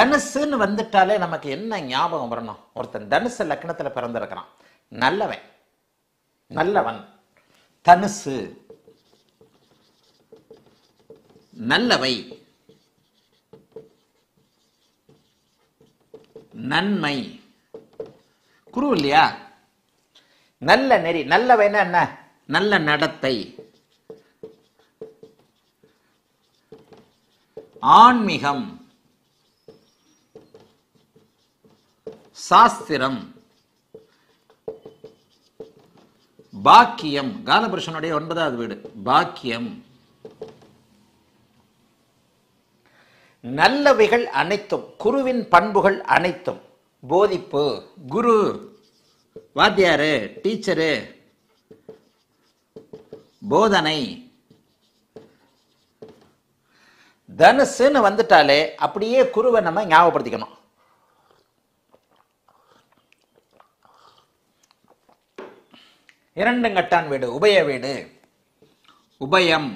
தனுசுன்னு வந்துட்டாலே நமக்கு என்ன ஞாபகம் வரணும் ஒருத்தன் தனுசு லக்னத்துல பிறந்திருக்கிறான் நல்லவன் நல்லவன் தனுசு நல்லவை நன்மை குரு இல்லையா நல்ல நெறி நல்லவைன்னா என்ன நல்ல நடத்தை ஆன்மீகம் சாஸ்திரம் பாக்கியம் காலபுருஷனுடைய ஒன்பதாவது வீடு பாக்கியம் நல்லவைகள் அனைத்தும் குருவின் பண்புகள் அனைத்தும் போதிப்பு குரு வாத்தியாரு டீச்சரு போதனை தனுசுன்னு வந்துட்டாலே அப்படியே குருவை நம்ம ஞாபகப்படுத்திக்கணும் இரண்டுங்கட்டான் வீடு உபய வீடு உபயம்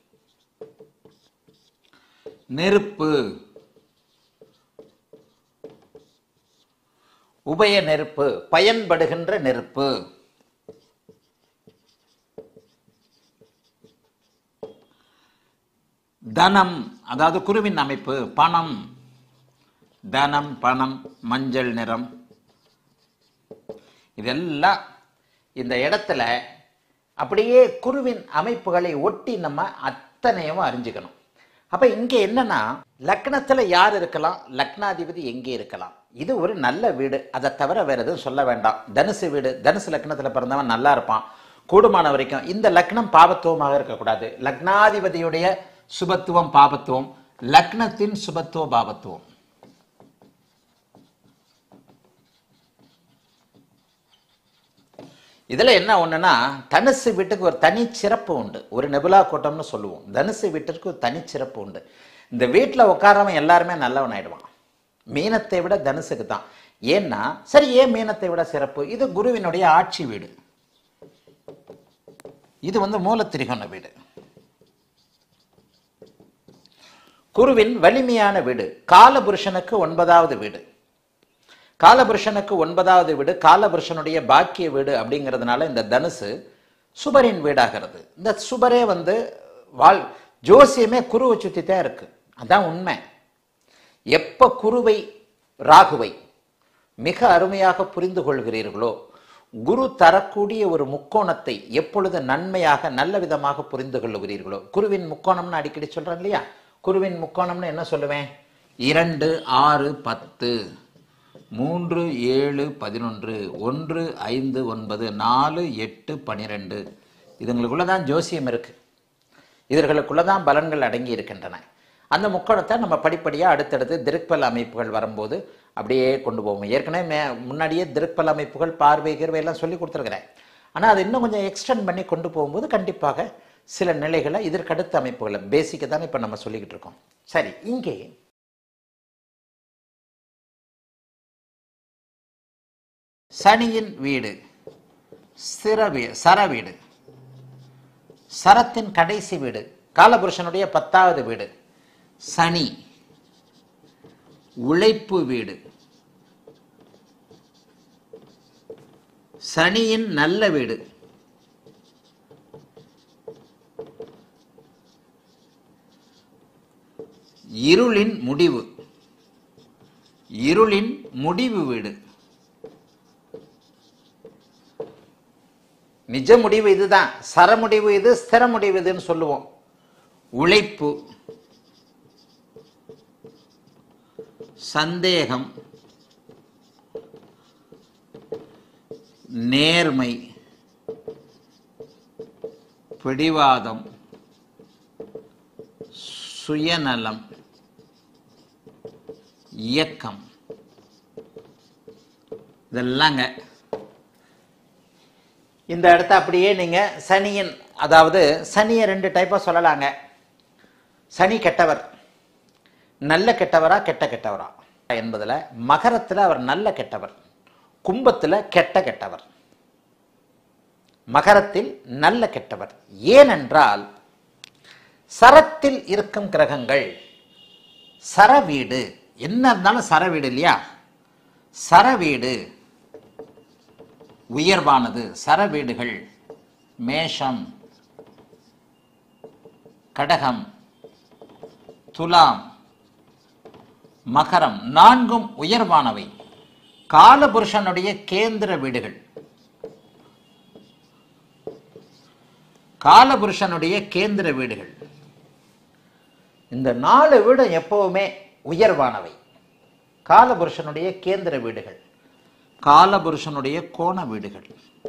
நெருப்பு உபய நெருப்பு பயன்படுகின்ற நெருப்பு தனம் அதாவது குருவின் அமைப்பு பணம் தனம் பணம் மஞ்சள் நிறம் இதெல்லாம் இந்த இடத்துல அப்படியே குருவின் அமைப்புகளை ஒட்டி நம்ம அத்தனையும் அறிஞ்சுக்கணும் அப்ப இங்க என்னன்னா லக்னத்துல யார் இருக்கலாம் லக்னாதிபதி எங்கே இருக்கலாம் இது ஒரு நல்ல வீடு அதை தவிர வேற எதுவும் சொல்ல வேண்டாம் தனுசு வீடு தனுசு லக்னத்துல பிறந்தவன் நல்லா இருப்பான் கூடுமான வரைக்கும் இந்த லக்னம் பாபத்துவமாக இருக்கக்கூடாது லக்னாதிபதியுடைய சுபத்துவம் பாபத்துவம் லக்னத்தின் சுபத்துவ பாபத்துவம் இதில் என்ன ஒன்றுனா தனுசு வீட்டுக்கு ஒரு தனி சிறப்பு உண்டு ஒரு நெபுலா கூட்டம்னு சொல்லுவோம் தனுசு வீட்டிற்கு ஒரு தனி சிறப்பு உண்டு இந்த வீட்டில் உட்காரவன் எல்லாருமே நல்லவன் ஆயிடுவான் மீனத்தை விட தனுசுக்கு தான் ஏன்னா சரி ஏன் மீனத்தை விட சிறப்பு இது குருவினுடைய ஆட்சி வீடு இது வந்து மூலத்திரிகோண வீடு குருவின் வலிமையான வீடு காலபுருஷனுக்கு ஒன்பதாவது வீடு காலபுருஷனுக்கு ஒன்பதாவது வீடு காலபுருஷனுடைய பாக்கிய வீடு அப்படிங்கிறதுனால இந்த தனுசு சுபரின் வீடாகிறது இந்த சுபரே வந்து வாழ் ஜோசியமே குருவை சுற்றி தான் இருக்கு அதான் உண்மை எப்ப குருவை ராகுவை மிக அருமையாக புரிந்து கொள்கிறீர்களோ குரு தரக்கூடிய ஒரு முக்கோணத்தை எப்பொழுது நன்மையாக நல்ல விதமாக புரிந்து கொள்ளுகிறீர்களோ குருவின் முக்கோணம்னு அடிக்கடி சொல்றேன் இல்லையா குருவின் முக்கோணம்னு என்ன சொல்லுவேன் இரண்டு ஆறு பத்து மூன்று ஏழு பதினொன்று ஒன்று ஐந்து ஒன்பது நாலு எட்டு பனிரெண்டு இதுங்களுக்குள்ள தான் ஜோசியம் இருக்கு இதர்களுக்குள்ள தான் பலன்கள் அடங்கி இருக்கின்றன அந்த முக்கோணத்தை நம்ம படிப்படியாக அடுத்தடுத்து திருப்பல் அமைப்புகள் வரும்போது அப்படியே கொண்டு போவோம் ஏற்கனவே மே முன்னாடியே திருப்பல் அமைப்புகள் பார்வை கீர்வை எல்லாம் சொல்லி கொடுத்துருக்குறேன் ஆனால் அது இன்னும் கொஞ்சம் எக்ஸ்டெண்ட் பண்ணி கொண்டு போகும்போது கண்டிப்பாக சில நிலைகளை இதற்கடுத்த அமைப்புகளை பேசிக்கை தானே இப்போ நம்ம சொல்லிக்கிட்டு இருக்கோம் சரி இங்கே சனியின் வீடு ஸ்திர வீ சர வீடு சரத்தின் கடைசி வீடு காலபுருஷனுடைய பத்தாவது வீடு சனி உழைப்பு வீடு சனியின் நல்ல வீடு இருளின் முடிவு இருளின் முடிவு வீடு நிஜ முடிவு இதுதான் சர முடிவு இது ஸ்திர முடிவு இதுன்னு சொல்லுவோம் உழைப்பு சந்தேகம் நேர்மை பிடிவாதம் சுயநலம் இயக்கம் இதெல்லாங்க இந்த இடத்த அப்படியே நீங்க சனியின் அதாவது சனியை ரெண்டு டைப்பா சொல்லலாங்க சனி கெட்டவர் நல்ல கெட்டவரா கெட்ட கெட்டவரா என்பதுல மகரத்துல அவர் நல்ல கெட்டவர் கும்பத்துல கெட்ட கெட்டவர் மகரத்தில் நல்ல கெட்டவர் ஏனென்றால் சரத்தில் இருக்கும் கிரகங்கள் சர வீடு என்ன இருந்தாலும் சர வீடு இல்லையா சர வீடு உயர்வானது சர வீடுகள் மேஷம் கடகம் துலாம் மகரம் நான்கும் உயர்வானவை காலபுருஷனுடைய கேந்திர வீடுகள் காலபுருஷனுடைய கேந்திர வீடுகள் இந்த நாலு வீடு எப்பவுமே உயர்வானவை காலபுருஷனுடைய கேந்திர வீடுகள் காலபுருஷனுடைய கோண வீடுகள்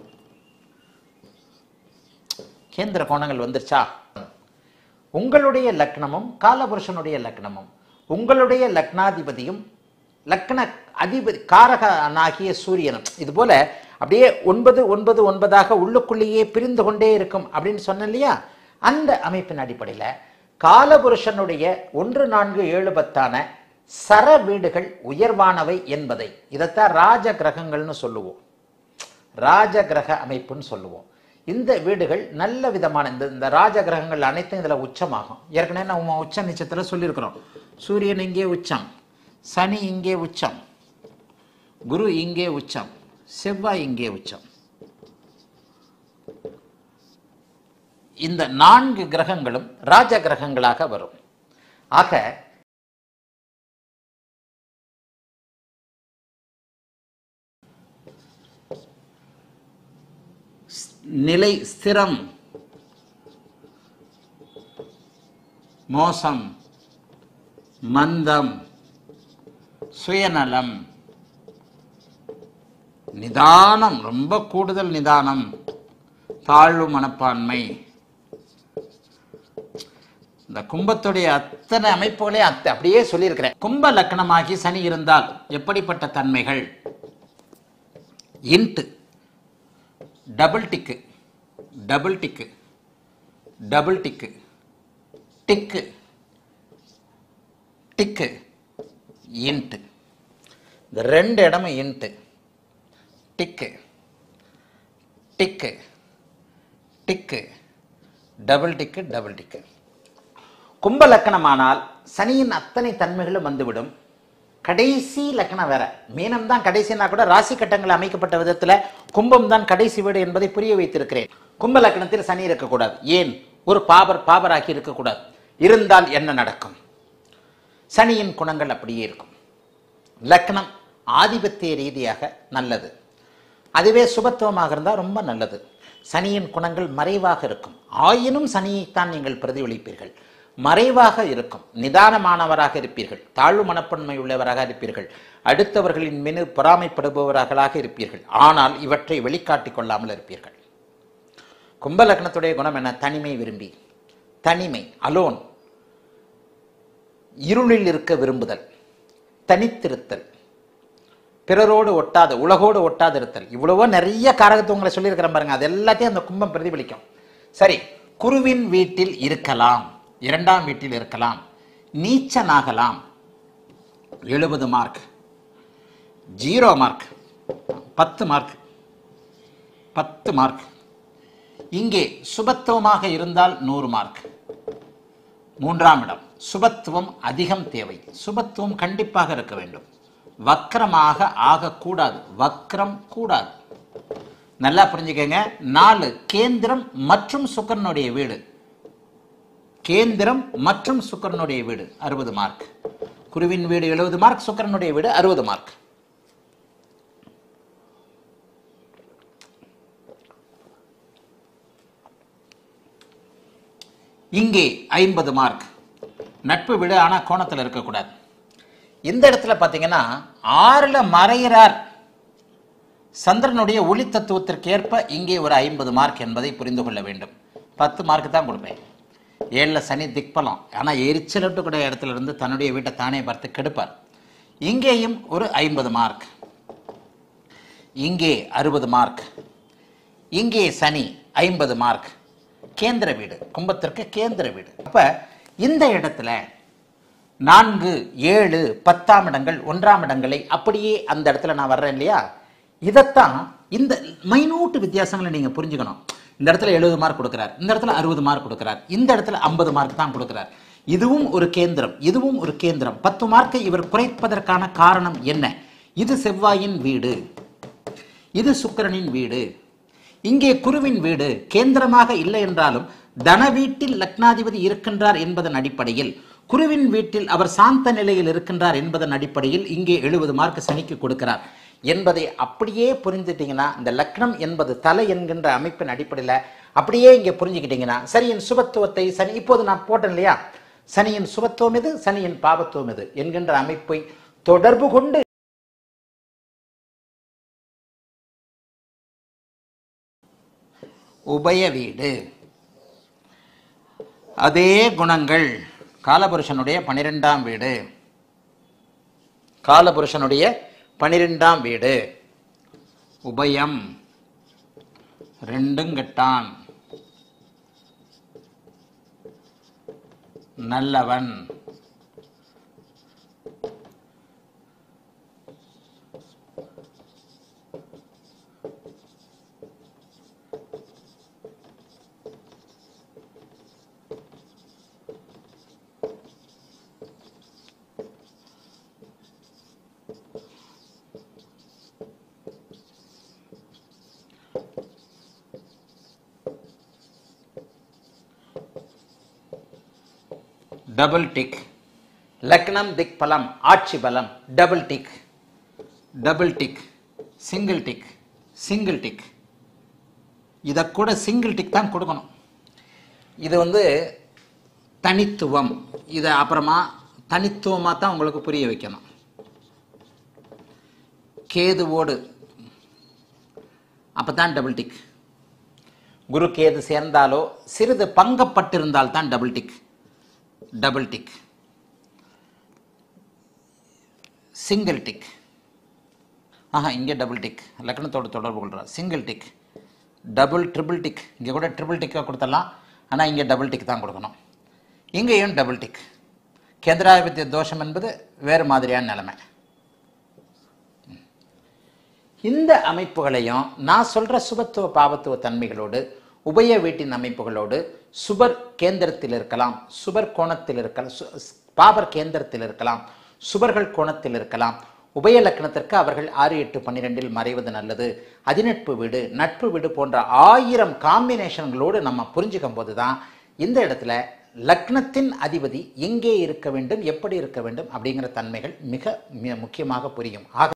கேந்திர கோணங்கள் வந்துருச்சா உங்களுடைய லக்னமும் காலபுருஷனுடைய லக்னமும் உங்களுடைய லக்னாதிபதியும் லக்ன அதிபதி காரகனாகிய சூரியனும் இது போல அப்படியே ஒன்பது ஒன்பது ஒன்பதாக உள்ளுக்குள்ளேயே பிரிந்து கொண்டே இருக்கும் அப்படின்னு சொன்னேன் இல்லையா அந்த அமைப்பின் அடிப்படையில் காலபுருஷனுடைய ஒன்று நான்கு ஏழு பத்தான சர வீடுகள் உயர்வானவை என்பதை இதைத்தான் ராஜ கிரகங்கள்னு சொல்லுவோம் ராஜ கிரக அமைப்புன்னு சொல்லுவோம் இந்த வீடுகள் நல்ல விதமான இந்த இந்த ராஜ கிரகங்கள் அனைத்தும் இதில் உச்சமாகும் ஏற்கனவே நம்ம உச்ச நிச்சயத்தில் சொல்லியிருக்கிறோம் சூரியன் இங்கே உச்சம் சனி இங்கே உச்சம் குரு இங்கே உச்சம் செவ்வாய் இங்கே உச்சம் இந்த நான்கு கிரகங்களும் ராஜ கிரகங்களாக வரும் ஆக நிலை ஸ்திரம் மோசம் மந்தம் சுயநலம் நிதானம் ரொம்ப கூடுதல் நிதானம் தாழ்வு மனப்பான்மை இந்த கும்பத்துடைய அத்தனை அமைப்புகளே அத்த அப்படியே சொல்லியிருக்கிறேன் கும்ப லக்னமாகி சனி இருந்தால் எப்படிப்பட்ட தன்மைகள் into double tick double tick double tick tick டிக்கு இன்ட்டு இந்த ரெண்டு இடமும் இன்ட்டு டிக்கு டிக்கு டிக்கு டபுள் டிக்கு டபுள் டிக்கு கும்ப லக்கணமானால் சனியின் அத்தனை தன்மைகளும் வந்துவிடும் கடைசி லக்னம் வேற மீனம் தான் கடைசினா கூட ராசி கட்டங்கள் அமைக்கப்பட்ட விதத்துல கும்பம் தான் கடைசி வீடு என்பதை புரிய வைத்திருக்கிறேன் கும்ப லக்னத்தில் சனி இருக்கக்கூடாது ஏன் ஒரு பாபர் பாபராக்கி இருக்கக்கூடாது இருந்தால் என்ன நடக்கும் சனியின் குணங்கள் அப்படியே இருக்கும் லக்னம் ஆதிபத்திய ரீதியாக நல்லது அதுவே சுபத்துவமாக இருந்தால் ரொம்ப நல்லது சனியின் குணங்கள் மறைவாக இருக்கும் ஆயினும் சனியைத்தான் நீங்கள் பிரதிபலிப்பீர்கள் மறைவாக இருக்கும் நிதானமானவராக இருப்பீர்கள் தாழ்வு மனப்பான்மை உள்ளவராக இருப்பீர்கள் அடுத்தவர்களின் மீது பொறாமைப்படுபவர்களாக இருப்பீர்கள் ஆனால் இவற்றை வெளிக்காட்டிக் கொள்ளாமல் இருப்பீர்கள் கும்ப லக்னத்துடைய குணம் என்ன தனிமை விரும்பி தனிமை அலோன் இருளில் இருக்க விரும்புதல் தனித்திருத்தல் பிறரோடு ஒட்டாது உலகோடு ஒட்டாது இருத்தல் இவ்வளவோ நிறைய காரகத்துவங்களை சொல்லியிருக்கிறேன் பாருங்க அது எல்லாத்தையும் அந்த கும்பம் பிரதிபலிக்கும் சரி குருவின் வீட்டில் இருக்கலாம் இரண்டாம் வீட்டில் இருக்கலாம் நீச்சனாகலாம் எழுபது மார்க் ஜீரோ மார்க் பத்து மார்க் பத்து மார்க் இங்கே சுபத்துவமாக இருந்தால் நூறு மார்க் மூன்றாம் இடம் சுபத்துவம் அதிகம் தேவை சுபத்துவம் கண்டிப்பாக இருக்க வேண்டும் வக்கரமாக ஆகக்கூடாது வக்ரம் கூடாது நல்லா புரிஞ்சுக்கங்க நாலு கேந்திரம் மற்றும் சுக்கரனுடைய வீடு கேந்திரம் மற்றும் சுக்கரனுடைய வீடு அறுபது மார்க் குருவின் வீடு எழுபது மார்க் சுக்கரனுடைய வீடு அறுபது மார்க் இங்கே ஐம்பது மார்க் நட்பு வீடு ஆனால் கோணத்தில் இருக்கக்கூடாது இந்த இடத்துல பார்த்தீங்கன்னா ஆறில் மறைகிறார் சந்திரனுடைய ஒளி தத்துவத்திற்கு ஏற்ப இங்கே ஒரு ஐம்பது மார்க் என்பதை புரிந்து கொள்ள வேண்டும் பத்து மார்க் தான் கொடுப்பேன் ஏழில் சனி திக்பலம் ஆனால் எரிச்சலட்டு கூட இடத்துல இருந்து தன்னுடைய வீட்டை தானே பார்த்து கெடுப்பார் இங்கேயும் ஒரு ஐம்பது மார்க் இங்கே அறுபது மார்க் இங்கே சனி ஐம்பது மார்க் கேந்திர வீடு கும்பத்திற்கு கேந்திர வீடு அப்ப இந்த இடத்துல நான்கு ஏழு பத்தாம் இடங்கள் ஒன்றாம் இடங்களை அப்படியே அந்த இடத்துல நான் வர்றேன் இல்லையா இதைத்தான் இந்த மைனூட்டு வித்தியாசங்களை நீங்க புரிஞ்சுக்கணும் இந்த இடத்துல எழுபது மார்க் கொடுக்குறார் இந்த இடத்துல அறுபது மார்க் கொடுக்குறார் இந்த இடத்துல ஐம்பது மார்க் தான் கொடுக்குறார் இதுவும் ஒரு கேந்திரம் இதுவும் ஒரு கேந்திரம் பத்து மார்க்கை இவர் குறைப்பதற்கான காரணம் என்ன இது செவ்வாயின் வீடு இது சுக்கிரனின் வீடு இங்கே குருவின் வீடு கேந்திரமாக இல்லை என்றாலும் தன வீட்டில் லக்னாதிபதி இருக்கின்றார் என்பதன் அடிப்படையில் குருவின் வீட்டில் அவர் சாந்த நிலையில் இருக்கின்றார் என்பதன் அடிப்படையில் இங்கே எழுபது மார்க் சனிக்கு கொடுக்கிறார் என்பதை அப்படியே புரிஞ்சுட்டீங்கன்னா இந்த லக்னம் என்பது தலை என்கின்ற அமைப்பின் அடிப்படையில் அப்படியே இங்கே புரிஞ்சுக்கிட்டீங்கன்னா சனியின் சுபத்துவத்தை சனி இப்போது நான் போட்டேன் இல்லையா சனியின் சுபத்துவம் எது சனியின் பாவத்துவம் எது என்கின்ற அமைப்பை தொடர்பு கொண்டு உபய வீடு அதே குணங்கள் காலபுருஷனுடைய பனிரெண்டாம் வீடு காலபுருஷனுடைய பனிரெண்டாம் வீடு உபயம் ரெண்டும் கெட்டான் நல்லவன் டபுள் டிக் லக்னம் திக் பலம் ஆட்சி பலம் double tick double tick single tick single tick இதை கூட சிங்கிள் டிக் தான் கொடுக்கணும் இது வந்து தனித்துவம் இதை அப்புறமா தனித்துவமாக தான் உங்களுக்கு புரிய வைக்கணும் கேதுவோடு அப்போ தான் டபுள் டிக் குரு கேது சேர்ந்தாலோ சிறிது பங்கப்பட்டிருந்தால் தான் double tick double tick single tick ஆஹா இங்கே டபுள் டிக் லக்னத்தோடு தொடர்பு கொள்கிறார் single tick double triple tick இங்கே கூட ட்ரிபிள் டிக்காக கொடுத்துடலாம் ஆனால் இங்கே டபுள் டிக் தான் கொடுக்கணும் இங்கேயும் டபுள் டிக் கேந்திராதிபத்திய தோஷம் என்பது வேறு மாதிரியான நிலைமை இந்த அமைப்புகளையும் நான் சொல்ற சுபத்துவ பாவத்துவ தன்மைகளோடு உபய வீட்டின் அமைப்புகளோடு சுபர் கேந்திரத்தில் இருக்கலாம் சுபர் கோணத்தில் இருக்கலாம் சு- பாபர் கேந்திரத்தில் இருக்கலாம் சுபர்கள் கோணத்தில் இருக்கலாம் உபய லக்னத்திற்கு அவர்கள் ஆறு எட்டு பன்னிரெண்டில் மறைவது நல்லது அதிநட்பு வீடு நட்பு வீடு போன்ற ஆயிரம் காம்பினேஷன்களோடு நம்ம புரிஞ்சுக்கும் போது தான் இந்த இடத்துல லக்னத்தின் அதிபதி எங்கே இருக்க வேண்டும் எப்படி இருக்க வேண்டும் அப்படிங்கிற தன்மைகள் மிக மி- முக்கியமாக புரியும் ஆக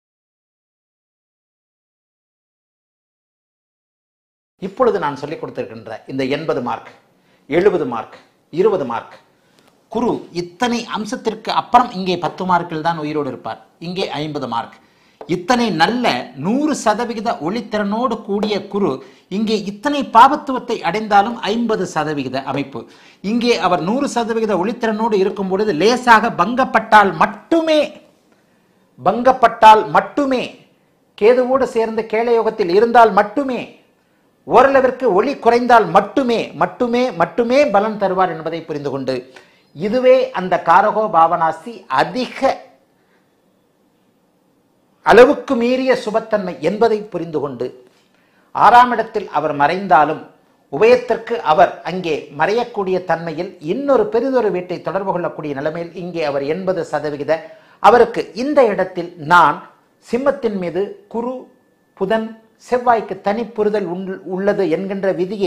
இப்பொழுது நான் சொல்லிக் கொடுத்திருக்கின்ற இந்த எண்பது மார்க் எழுபது மார்க் இருபது மார்க் குரு இத்தனை அம்சத்திற்கு அப்புறம் இங்கே பத்து மார்க்கில் தான் உயிரோடு இருப்பார் இங்கே ஐம்பது மார்க் இத்தனை நல்ல நூறு சதவிகித ஒளித்திறனோடு கூடிய குரு இங்கே இத்தனை பாபத்துவத்தை அடைந்தாலும் ஐம்பது சதவிகித அமைப்பு இங்கே அவர் நூறு சதவிகித ஒளித்திறனோடு இருக்கும் பொழுது லேசாக பங்கப்பட்டால் மட்டுமே பங்கப்பட்டால் மட்டுமே கேதுவோடு சேர்ந்து கேளயோகத்தில் இருந்தால் மட்டுமே ஓரளவிற்கு ஒளி குறைந்தால் மட்டுமே மட்டுமே மட்டுமே பலன் தருவார் என்பதை புரிந்து கொண்டு இதுவே அந்த காரகோ பாவனாசி அதிக அளவுக்கு மீறிய சுபத்தன்மை என்பதை புரிந்து கொண்டு ஆறாம் இடத்தில் அவர் மறைந்தாலும் உபயத்திற்கு அவர் அங்கே மறையக்கூடிய தன்மையில் இன்னொரு பெரிதொரு வீட்டை தொடர்பு கொள்ளக்கூடிய நிலைமையில் இங்கே அவர் எண்பது சதவிகித அவருக்கு இந்த இடத்தில் நான் சிம்மத்தின் மீது குரு புதன் செவ்வாய்க்கு தனி புரிதல் உண்டு- உள்ளது என்கின்ற விதியை